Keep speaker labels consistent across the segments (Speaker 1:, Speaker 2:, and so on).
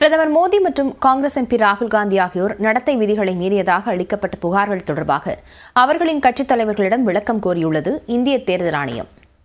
Speaker 1: பிரதமர் மோடி மற்றும் காங்கிரஸ் எம்பி ராகுல் காந்தி ஆகியோர் நடத்தை விதிகளை மீறியதாக அளிக்கப்பட்ட புகார்கள் தொடர்பாக அவர்களின் கட்சித் தலைவர்களிடம் விளக்கம் கோரியுள்ளது இந்திய தேர்தல் ஆணையம்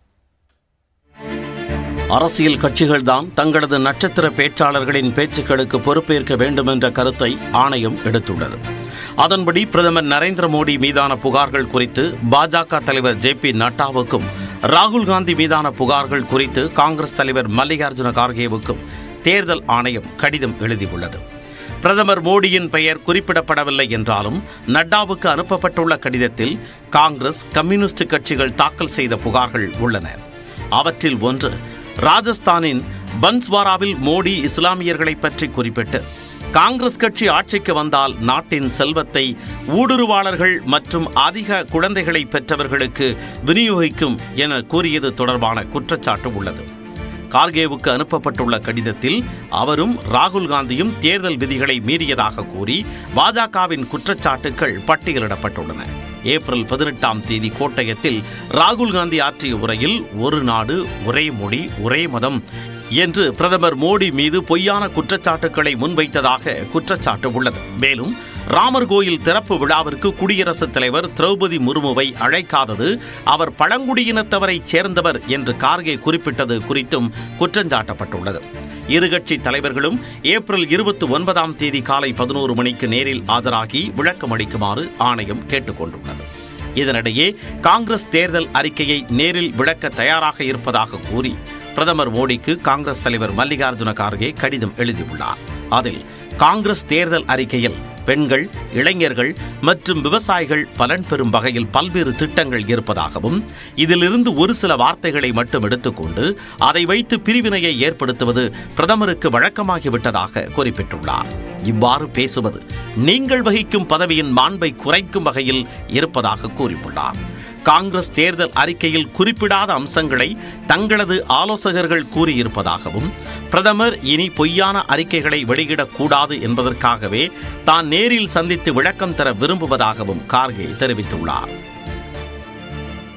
Speaker 2: அரசியல் கட்சிகள்தான் தங்களது நட்சத்திர பேச்சாளர்களின் பேச்சுக்களுக்கு பொறுப்பேற்க வேண்டும் என்ற கருத்தை ஆணையம் எடுத்துள்ளது அதன்படி பிரதமர் நரேந்திர மோடி மீதான புகார்கள் குறித்து பாஜக தலைவர் ஜே பி நட்டாவுக்கும் ராகுல் காந்தி மீதான புகார்கள் குறித்து காங்கிரஸ் தலைவர் மல்லிகார்ஜுன கார்கேவுக்கும் தேர்தல் ஆணையம் கடிதம் எழுதியுள்ளது பிரதமர் மோடியின் பெயர் குறிப்பிடப்படவில்லை என்றாலும் நட்டாவுக்கு அனுப்பப்பட்டுள்ள கடிதத்தில் காங்கிரஸ் கம்யூனிஸ்ட் கட்சிகள் தாக்கல் செய்த புகார்கள் உள்ளன அவற்றில் ஒன்று ராஜஸ்தானின் பன்ஸ்வாராவில் மோடி இஸ்லாமியர்களை பற்றி குறிப்பிட்டு காங்கிரஸ் கட்சி ஆட்சிக்கு வந்தால் நாட்டின் செல்வத்தை ஊடுருவாளர்கள் மற்றும் அதிக குழந்தைகளை பெற்றவர்களுக்கு விநியோகிக்கும் என கூறியது தொடர்பான குற்றச்சாட்டு உள்ளது கார்கேவுக்கு அனுப்பப்பட்டுள்ள கடிதத்தில் அவரும் ராகுல் காந்தியும் தேர்தல் விதிகளை மீறியதாக கூறி பாஜகவின் குற்றச்சாட்டுகள் பட்டியலிடப்பட்டுள்ளன ஏப்ரல் பதினெட்டாம் தேதி கோட்டயத்தில் ராகுல் காந்தி ஆற்றிய உரையில் ஒரு நாடு ஒரே மொழி ஒரே மதம் என்று பிரதமர் மோடி மீது பொய்யான குற்றச்சாட்டுக்களை முன்வைத்ததாக குற்றச்சாட்டு உள்ளது மேலும் ராமர் கோயில் திறப்பு விழாவிற்கு குடியரசுத் தலைவர் திரௌபதி முர்முவை அழைக்காதது அவர் பழங்குடியினத்தவரைச் சேர்ந்தவர் என்று கார்கே குறிப்பிட்டது குறித்தும் குற்றஞ்சாட்டப்பட்டுள்ளது இரு கட்சி தலைவர்களும் ஏப்ரல் இருபத்தி ஒன்பதாம் தேதி காலை பதினோரு மணிக்கு நேரில் ஆஜராகி விளக்கம் அளிக்குமாறு ஆணையம் கேட்டுக்கொண்டுள்ளது இதனிடையே காங்கிரஸ் தேர்தல் அறிக்கையை நேரில் விளக்க தயாராக இருப்பதாக கூறி பிரதமர் மோடிக்கு காங்கிரஸ் தலைவர் மல்லிகார்ஜுன கார்கே கடிதம் எழுதியுள்ளார் அதில் காங்கிரஸ் தேர்தல் அறிக்கையில் பெண்கள் இளைஞர்கள் மற்றும் விவசாயிகள் பலன் பெறும் வகையில் பல்வேறு திட்டங்கள் இருப்பதாகவும் இதிலிருந்து ஒரு சில வார்த்தைகளை மட்டும் எடுத்துக்கொண்டு அதை வைத்து பிரிவினையை ஏற்படுத்துவது பிரதமருக்கு வழக்கமாகிவிட்டதாக குறிப்பிட்டுள்ளார் இவ்வாறு பேசுவது நீங்கள் வகிக்கும் பதவியின் மாண்பை குறைக்கும் வகையில் இருப்பதாக கூறியுள்ளார் காங்கிரஸ் தேர்தல் அறிக்கையில் குறிப்பிடாத அம்சங்களை தங்களது ஆலோசகர்கள் கூறியிருப்பதாகவும் பிரதமர் இனி பொய்யான அறிக்கைகளை வெளியிடக்கூடாது என்பதற்காகவே தான் நேரில் சந்தித்து விளக்கம் தர விரும்புவதாகவும் கார்கே தெரிவித்துள்ளார்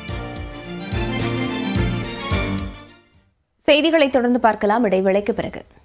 Speaker 1: செய்திகளை தொடர்ந்து பார்க்கலாம் இடைவேளைக்கு பிறகு